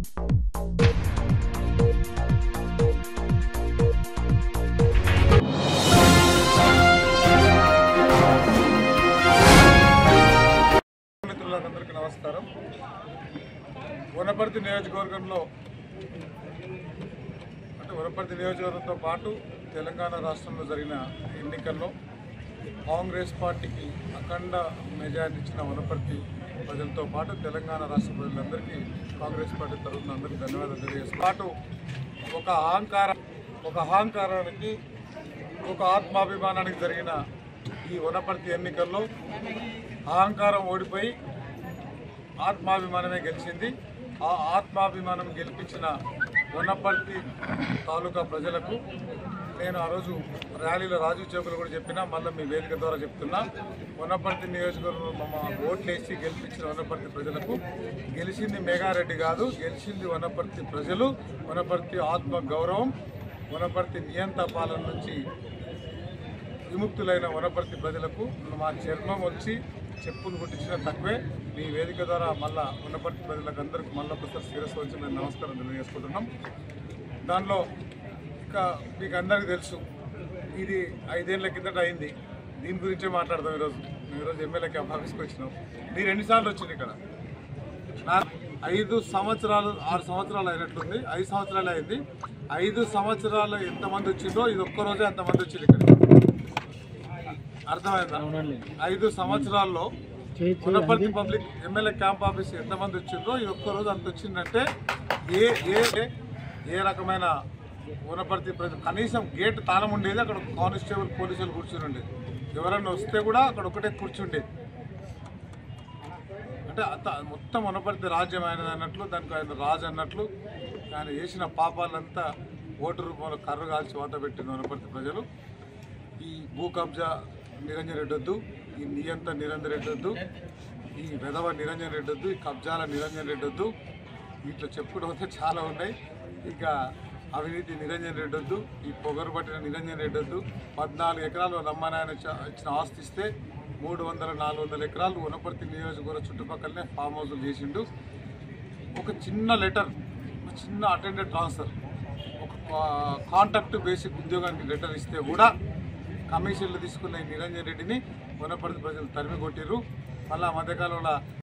మిత్రులందరికీ నమస్కారం వనపర్తి నియోజకవర్గంలో అంటే వనపర్తి నియోజకవర్గంతో పాటు తెలంగాణ రాష్ట్రంలో జరిగిన ఎన్నికల్లో కాంగ్రెస్ పార్టీకి అఖండ మెజారిటీ ఇచ్చిన వనపర్తి ప్రజలతో పాటు తెలంగాణ రాష్ట్ర ప్రజలందరికీ కాంగ్రెస్ పార్టీ తరఫున అందరికీ ధన్యవాదాలు తెలియజేస్తూ పాటు ఒక అహంకారం ఒక అహంకారానికి ఒక ఆత్మాభిమానానికి జరిగిన ఈ వనపర్తి ఎన్నికల్లో అహంకారం ఓడిపోయి ఆత్మాభిమానమే గెలిచింది ఆ ఆత్మాభిమానం గెలిపించిన వనపర్తి తాలూకా ప్రజలకు నేను ఆ రోజు ర్యాలీలో రాజు చౌకులు కూడా చెప్పినా మళ్ళీ మీ వేదిక ద్వారా చెప్తున్నా వనపర్తి నియోజకవర్గంలో మమ్మ ఓట్లేసి గెలిపించిన వనపర్తి ప్రజలకు గెలిచింది మేఘారెడ్డి కాదు గెలిచింది వనపర్తి ప్రజలు వనపర్తి ఆత్మ గౌరవం వనపర్తి నియంత పాలన నుంచి విముక్తులైన వనపర్తి ప్రజలకు మా చర్మం వచ్చి చెప్పులు కుట్టించిన తక్కువే మీ వేదిక ద్వారా మళ్ళా వనపర్తి ప్రజలకు అందరికీ మళ్ళీ ఒకసారి శిరస్సు వచ్చి మేము నమస్కారం తెలియజేసుకుంటున్నాం దానిలో ఇక మీకు అందరికీ తెలుసు ఇది ఐదేళ్ల కిందట అయింది దీని గురించే మాట్లాడదాం ఈరోజు మేము ఈరోజు ఎమ్మెల్యే క్యాంప్ ఆఫీస్కి వచ్చినాం మీరు ఎన్నిసార్లు వచ్చింది ఇక్కడ నా ఐదు సంవత్సరాలు ఆరు సంవత్సరాలు అయినట్లుంది ఐదు సంవత్సరాలు అయింది ఐదు సంవత్సరాలు ఎంతమంది వచ్చిందో ఇది ఒక్కరోజే అంతమంది వచ్చింది ఇక్కడ అర్థమైందా ఐదు సంవత్సరాల్లో Wanaparthy public MLA camp office ఎంతమంది వచ్చిందో ఇది ఒక్కరోజు అంత వచ్చిందంటే ఏ ఏ ఏ రకమైన వనపర్తి ప్రజలు కనీసం గేట్ తాళం ఉండేది అక్కడ కానిస్టేబుల్ పోలీసులు కూర్చుని ఉండేది ఎవరైనా వస్తే కూడా అక్కడ ఒకటే కూర్చుండేది అంటే అంత మొత్తం వనపర్తి రాజ్యం ఆయనది అన్నట్లు దానికి ఆయన రాజు అన్నట్లు ఆయన చేసిన పాపాలంతా ఓటు రూపంలో కర్ర కాల్చి వాత పెట్టిన వనపర్తి ప్రజలు ఈ భూ కబ్జా నిరంజన్ రెడ్డి వద్దు ఈ నియంత నిరంజన్ రెడ్డి వద్దు ఈ వెధవ నిరంజన్ రెడ్డి వద్దు ఈ కబ్జాల నిరంజన్ రెడ్డి వద్దు వీటిలో చెప్పుకోవడం అయితే చాలా ఉన్నాయి ఇక అవినీతి నిరంజన్ రెడ్డి వద్దు ఈ పొగరు పట్టిన నిరంజన్ రెడ్డి వద్దు పద్నాలుగు ఎకరాలు రమ్మనాయన ఇచ్చిన ఆస్తి ఇస్తే మూడు వందల నాలుగు వందల ఎకరాలు వనపర్తి నియోజకవర్గ చుట్టుపక్కలనే ఫామ్ హౌస్లు చేసిండు ఒక చిన్న లెటర్ ఒక చిన్న అటెండెడ్ ట్రాన్స్ఫర్ ఒక కాంటాక్ట్ బేసిక్ ఉద్యోగానికి లెటర్ ఇస్తే కూడా కమిషన్లు తీసుకున్న ఈ నిరంజన్ రెడ్డిని వనపర్తి ప్రజలు తరిమి కొట్టిర్రు మళ్ళీ ఆ మధ్యకాలంలో